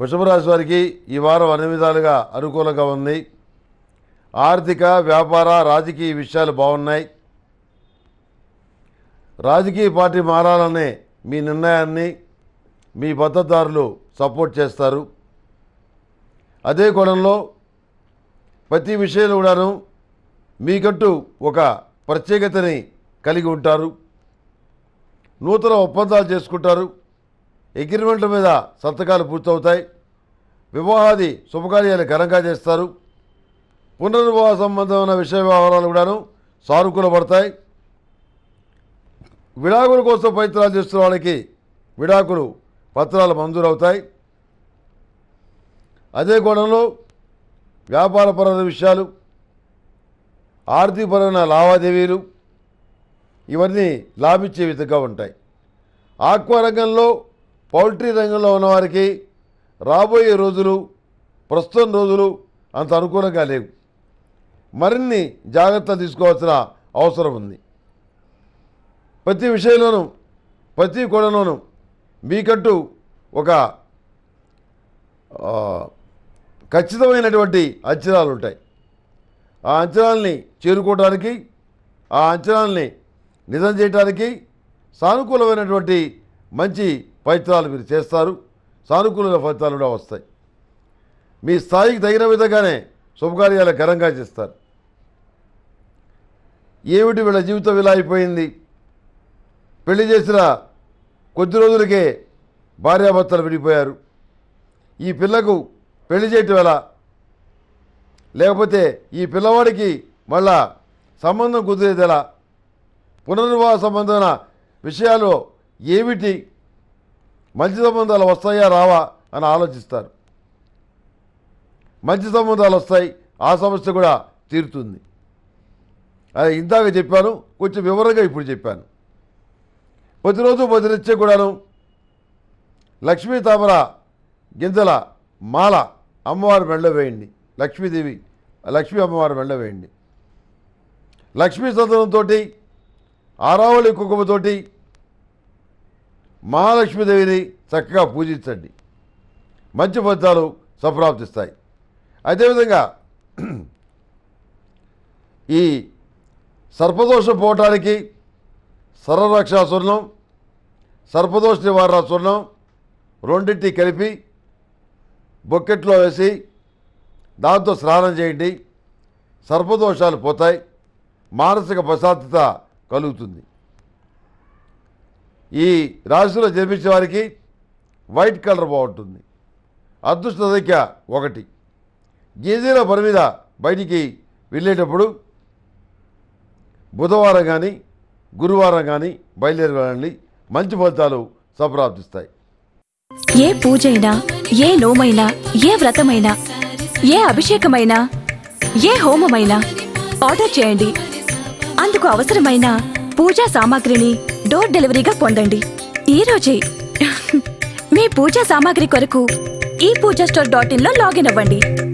వృషభ రాశి వారికి ఈ వారం అన్ని విధాలుగా అనుకూలంగా ఉంది ఆర్థిక వ్యాపార రాజకీయ విషయాలు బాగున్నాయి రాజకీయ పార్టీ మారాలనే మీ నిర్ణయాన్ని మీ మద్దతుదారులు సపోర్ట్ చేస్తారు అదే కోణంలో ప్రతి విషయంలో కూడాను మీకంటూ ఒక ప్రత్యేకతని కలిగి ఉంటారు నూతన ఒప్పందాలు చేసుకుంటారు అగ్రిమెంట్ల మీద సంతకాలు పూర్తవుతాయి వివాహాది శుభకార్యాలు ఘనంగా చేస్తారు పునర్వివాహ సంబంధమైన విషయ వ్యవహారాలు కూడాను సానుకూలపడతాయి విడాకుల కోసం ప్రయత్నాలు చేస్తున్న వాళ్ళకి విడాకులు పత్రాలు మంజూరవుతాయి అదే కోణంలో వ్యాపారపరమైన విషయాలు ఆర్థికపరమైన లావాదేవీలు ఇవన్నీ లాభించే విధంగా ఉంటాయి ఆక్వా రంగంలో పౌల్ట్రీ రంగంలో ఉన్నవారికి రాబోయే రోజులు ప్రస్తుతం రోజులు అంత అనుకూలంగా లేవు మరిన్ని జాగ్రత్తలు తీసుకోవాల్సిన అవసరం ఉంది ప్రతి విషయంలోనూ ప్రతి కోణంలోనూ మీకంటూ ఒక ఆ, ఖచ్చితమైనటువంటి అంచనాలు ఉంటాయి ఆ అంచనాల్ని చేరుకోవడానికి ఆ అంచనాల్ని నిజం చేయడానికి సానుకూలమైనటువంటి మంచి ప్రయత్నాలు మీరు చేస్తారు సానుకూల ఫలితాలు కూడా వస్తాయి మీ స్థాయికి తగిన విధంగానే శుభకార్యాలు ఘనంగా చేస్తారు ఏమిటి వీళ్ళ జీవితం ఇలా అయిపోయింది పెళ్లి చేసిన కొద్ది రోజులకే భార్యాభర్తలు విడిపోయారు ఈ పిల్లకు పెళ్లి చేయటం ఎలా లేకపోతే ఈ పిల్లవాడికి మళ్ళా సంబంధం కుదిరేది ఎలా పునర్వివాహ సంబంధమైన విషయాలు ఏమిటి మంచి సంబంధాలు వస్తాయా రావా అని ఆలోచిస్తారు మంచి సంబంధాలు వస్తాయి ఆ సమస్య కూడా తీరుతుంది అది ఇందాక చెప్పాను కొంచెం వివరంగా ఇప్పుడు చెప్పాను ప్రతిరోజు ప్రతినిత్యం కూడాను లక్ష్మీ తామర గింజల మాల అమ్మవారి మెళ్ళ వేయండి లక్ష్మీదేవి లక్ష్మీ అమ్మవారి మెళ్ళ వేయండి లక్ష్మీ సంతనంతో ఆరావళి కుంకుమతోటి మహాలక్ష్మీదేవిని చక్కగా పూజించండి మంచి ఫలితాలు సంప్రాప్తిస్తాయి అదేవిధంగా ఈ సర్పదోషం పోవటానికి సర్వరక్షా స్వర్ణం సర్పదోష నివారణ స్వర్ణం రెండింటి కలిపి బొక్కెట్లో వేసి దాంతో స్నానం చేయండి సర్పదోషాలు పోతాయి మానసిక ప్రశాంతత కలుగుతుంది ఈ రాశిలో జన్మించే వారికి వైట్ కలర్ బాగుంటుంది అదృష్ట సంఖ్య ఒకటి గీజీల పని మీద బయటికి వెళ్ళేటప్పుడు బుధవారం కానీ గురువారం కానీ బయలుదేరి వెళ్ళండి మంచి ఫలితాలు సంప్రాప్తిస్తాయి ఏ పూజైనా ఏ నోమైనా ఏ వ్రతమైనా ఏ అభిషేకమైనా ఏ హోమమైనా ఆర్డర్ చేయండి అందుకు అవసరమైన పూజా సామాగ్రిని డోర్ డెలివరీగా పొందండి ఈ రోజే మీ పూజా సామాగ్రి కొరకు ఈ పూజా స్టోర్ డాట్ ఇన్ లో లాగిన్ అవ్వండి